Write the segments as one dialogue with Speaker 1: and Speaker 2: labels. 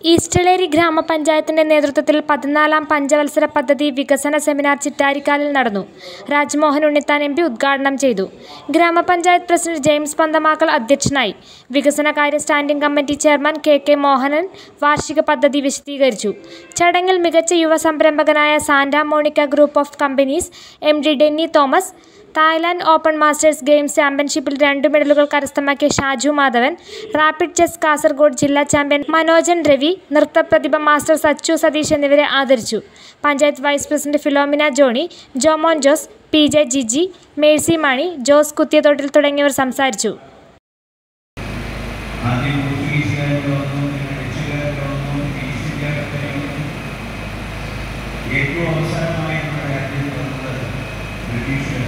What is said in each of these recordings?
Speaker 1: ഈസ്റ്റളേരി ഗ്രാമപഞ്ചായത്തിന്റെ നേതൃത്വത്തിൽ പതിനാലാം പഞ്ചവത്സര പദ്ധതി വികസന സെമിനാർ ചിറ്റാരിക്കാലിൽ നടന്നു രാജ്മോഹൻ ഉണ്ണിത്താൻ എം പി ഉദ്ഘാടനം ചെയ്തു ഗ്രാമപഞ്ചായത്ത് പ്രസിഡന്റ് ജെയിംസ് പന്തമാക്കൽ അധ്യക്ഷനായി വികസനകാര്യ standing committee chairman K K Mohanan വാർഷിക പദ്ധതി വിശദീകരിച്ചു ചടങ്ങിൽ മികച്ച യുവ സംരംഭകനായ Santa Monica group of companies M D Denny Thomas Thailand open masters games ചാമ്പ്യൻഷിപ്പിൽ രണ്ട് മെഡലുകൾ കരസ്ഥമാക്കിയ ഷാജു മാധവൻ റാപ്പിഡ് ചെസ് കാസർഗോഡ് ജില്ലാ ചാമ്പ്യൻ മനോജൻ രവി നൃത്തപ്രതിഭ മാസ്റ്റർ സച്ചു സതീഷ് എന്നിവരെ ആദരിച്ചു panchayat vice president Philomina Johny Jomon Jose P J Jiji Mercy Mani Jose കുത്തിയതോട്ടിൽ തുടങ്ങിയവർ സംസാരിച്ചു
Speaker 2: ആദ്യം പോർച്ചുഗീസുകാരുടെ വന്നു പിന്നെ ഡച്ചുകാരുടെ വന്നു ഈസ്റ്റുകാരുടെ വന്നു ഏറ്റവും അവസാനമായി നമ്മുടെ രാജ്യത്ത് വന്നത് ബ്രിട്ടീഷുകാർ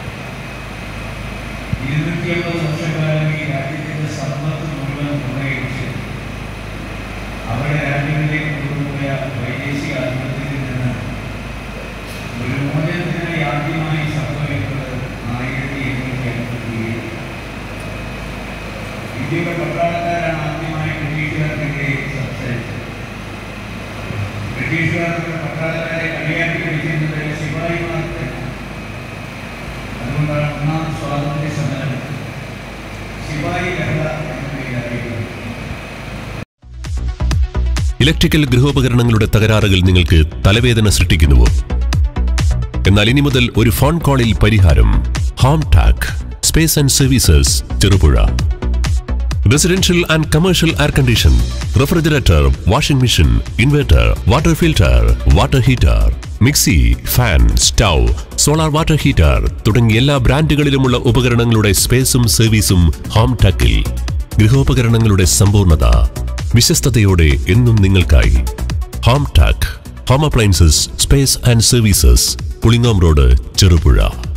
Speaker 2: ഇരുന്നൂറ്റി അമ്പത് വർഷക്കാലം ഈ രാജ്യത്തിന്റെ സമ്പത്ത് മുഴുവൻ കൊള്ളയടിച്ച് അവരുടെ രാജ്യങ്ങളിലേക്ക് കൊണ്ടുപോയ വൈദേശിക ആധിപത്യത്തിൽ നിന്ന് ഒരു മോചനത്തിനായി ആദ്യമായി സംഭവിക്കുന്നത് ആയിരത്തി എണ്ണൂറ്റി അൻപത്തി ഏഴ് ഇന്ത്യയുടെ പട്ടാളക്കാരാണ് ആദ്യമായി ബ്രിട്ടീഷുകാർക്കെതിരെ സംസാരിച്ചത് ബ്രിട്ടീഷുകാർക്ക് പട്ടാളക്കാരെ കളിയാക്കി കളിക്കുന്നത് ശിവായിമാർക്ക് അതുകൊണ്ടാണ് ഒന്നാം സ്വാതന്ത്ര്യ സമരം ശിവായി ലഹള എന്ന പേരിൽ അറിയപ്പെടുന്നത്
Speaker 3: ഇലക്ട്രിക്കൽ ഗൃഹോപകരണങ്ങളുടെ തകരാറുകൾ നിങ്ങൾക്ക് തലവേദന സൃഷ്ടിക്കുന്നുവോ എന്നാൽ ഇനി മുതൽ ഒരു ഫോൺ കോളിൽ പരിഹാരം Home Tac Space and Services Cherupuzha residential and commercial air condition refrigerator washing machine inverter water filter water heater mixie fan stove solar water heater തുടങ്ങിയ എല്ലാ ബ്രാൻഡുകളിലുമുള്ള ഉപകരണങ്ങളുടെ സ്പേസും സർവീസും ഹോം ടാക്കിൽ ഗൃഹോപകരണങ്ങളുടെ സമ്പൂർണ്ണത വിശ്വസ്തയോടെ എന്നും നിങ്ങൾക്കായി Home Tac home appliances Space and Services Pulingome road Cherupuzha